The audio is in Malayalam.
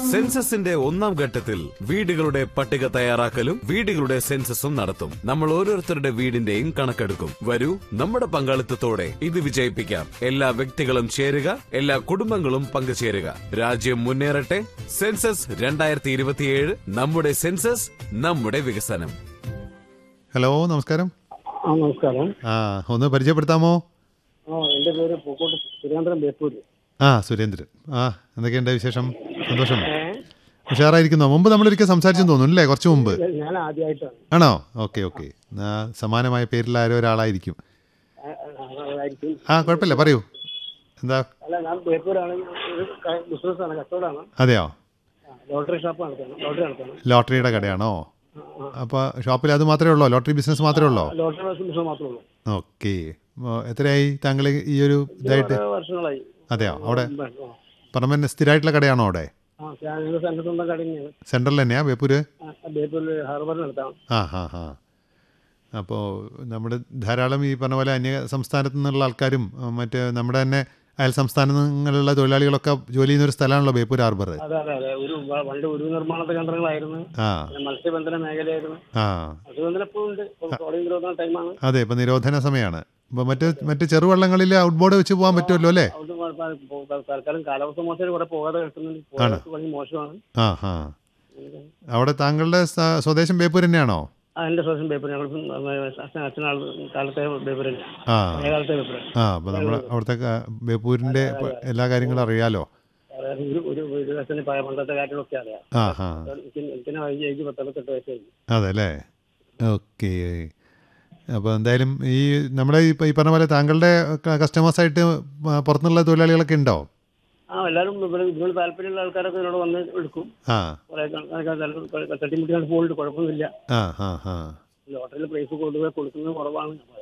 സെൻസസിന്റെ ഒന്നാം ഘട്ടത്തിൽ വീടുകളുടെ പട്ടിക തയ്യാറാക്കലും വീടുകളുടെ സെൻസസും നടത്തും നമ്മൾ ഓരോരുത്തരുടെ വീടിന്റെയും കണക്കെടുക്കും വരൂ നമ്മുടെ പങ്കാളിത്തത്തോടെ ഇത് വിജയിപ്പിക്കാം എല്ലാ വ്യക്തികളും ചേരുക എല്ലാ കുടുംബങ്ങളും പങ്കുചേരുക രാജ്യം മുന്നേറട്ടെ സെൻസസ് രണ്ടായിരത്തി ഇരുപത്തിയേഴ് നമ്മുടെ സെൻസസ് നമ്മുടെ വികസനം ഹലോ നമസ്കാരം ആ നമസ്കാരം ആ ഒന്ന് പരിചയപ്പെടുത്താമോ ആ എൻ്റെ പേര് പൂക്കോട്ട് തിരുവനന്തപുരം ബേപ്പൂര് ആ സുരേന്ദ്രൻ ആ എന്തൊക്കെയുണ്ട് വിശേഷം സന്തോഷം ഉഷാറായിരിക്കുന്നോ മുമ്പ് നമ്മളൊരിക്കൽ സംസാരിച്ചെന്ന് തോന്നുന്നു അല്ലേ കുറച്ച് മുമ്പ് ഞാൻ ആദ്യമായിട്ടാണ് ആണോ ഓക്കെ ഓക്കെ ആ സമാനമായ പേരിൽ ആരോ ഒരാളായിരിക്കും ആ, ആ, അതായിരിക്കും ആ കുഴപ്പമില്ല പറയൂ എന്താ അല്ല ഞാൻ ബേപ്പൂരാണ് ഒരു ക- ബിസിനസ്സാണ് കച്ചവടമാണ് അതെയോ ആ, ലോട്ടറി ഷോപ്പ് നടത്താണ് ലോട്ടറി നടത്താണ് ലോട്ടറിയുടെ കടയാണോ അപ്പോൾ ഷോപ്പിൽ അത് മാത്രമേ ഉള്ളൂ ലോട്ടറി ബിസിനസ് മാത്രമേ ഉള്ളൂ ലോട്ടറി ബിസിനസ് മാത്രമേ ഉള്ളൂ ഓക്കെ എത്രയായി താങ്കൾ ഈ ഒരു ഇതായിട്ട് കുറേ വർഷങ്ങളായി അതെയോ അവിടെ ഉം, ആ. പെർമനന്റ് സ്ഥിരമായിട്ടുള്ള കടയാണോ അവിടെ ആ ഞങ്ങൾ സെൻറ്റർ സ്വന്തം കട തന്നെയാണ് സെൻട്രൽ തന്നെയാ ബേപ്പൂര് ആ, ബേപ്പൂരിൽ ഹാർബറിൽ നടത്താണ് ആ ഹാ ഹാ അപ്പോൾ നമ്മുടെ ധാരാളം ഈ പറഞ്ഞ പോലെ അന്യ സംസ്ഥാനത്തു നിന്നുള്ള ആൾക്കാരും ആ, മറ്റ് നമ്മുടെ തന്നെ അയൽ സംസ്ഥാനങ്ങളിലുള്ള തൊഴിലാളികളൊക്കെ ജോലി ചെയ്യുന്ന ഒരു സ്ഥലമാണല്ലോ ബേപ്പൂർ ഹാർബർ അതെ അതെ അതെ ഒരു വ- പണ്ട് ഒരു നിർമ്മാണ കേന്ദ്രങ്ങളായിരുന്നു ആ പിന്നെ മത്സ്യബന്ധന മേഖലയായിരുന്നു ആ മത്സ്യബന്ധനം ഇപ്പോഴും ഉണ്ട് ഇപ്പോൾ ട്രോളിംഗ് നിരോധന ടൈമാണ് അതെ ഇപ്പം നിരോധന സമയമാണ് അപ്പോൾ മറ്റ് മറ്റ് ചെറുവള്ളങ്ങളിൽ ഔട്ട്ബോർഡ് വെച്ച് പോകാൻ പറ്റുമല്ലോ അല്ലേ അതുകൊണ്ട് കുഴപ്പമില്ല. ഇപ്പോ ത- തൽക്കാലം കാലാവസ്ഥ മോശം കുറെ പോകാതെ കിട്ടുന്നുണ്ട് പോകാതെ പണി മോശമാണ് ആ ഹാ അവിടെ താങ്കളുടെ സ- സ്വദേശം ബേപ്പൂർ തന്നെയാണോ ആ എൻ്റെ സ്വന്തം പേപ്പർ ഞങ്ങൾ അച്ഛനാൾ കാലത്തെ പേപ്പർ ആ കാലത്തെ പേപ്പർ ആ അപ്പോൾ നമ്മൾ അവിടുത്തെ ക- ബേപ്പൂരിൻ്റെ പ- എല്ലാ കാര്യങ്ങളും അറിയാലോ അതായത് ഒരു ഒരു ഒരു അച്ഛന് പഴയ പണ്ടത്തെ കാര്യങ്ങളൊക്കെ അറിയാം ആ ഹാ എനിക്ക് എനിക്കെന്നെ വൈകി ഏജ് പത്തൊമ്പത്തെട്ട് വയസ്സായി അതെ അല്ലേ ഓക്കെ അപ്പോൾ എന്തായാലും ഈ നമ്മുടെ ഈ ഈ പറഞ്ഞ പോലെ താങ്കളുടെ കസ്റ്റമേഴ്സായിട്ട് പുറത്തുനിന്നുള്ള തൊഴിലാളികളൊക്കെ ഉണ്ടോ ആ എല്ലാവരും ഇവിടെ ഇതിനോട് താല്പര്യമുള്ള ആൾക്കാരൊക്കെ ഇതിനോട് വന്ന് എടുക്കും ആ കുറെ തട്ടിമുട്ടിയാണ് പോകുന്നുണ്ട് കുഴപ്പമൊന്നുമില്ല ആ ആ ആ ലോട്ടറിയിൽ പ്രൈസ് കൊടുക്കുക കൊടുക്കുന്നത് കുറവാണ്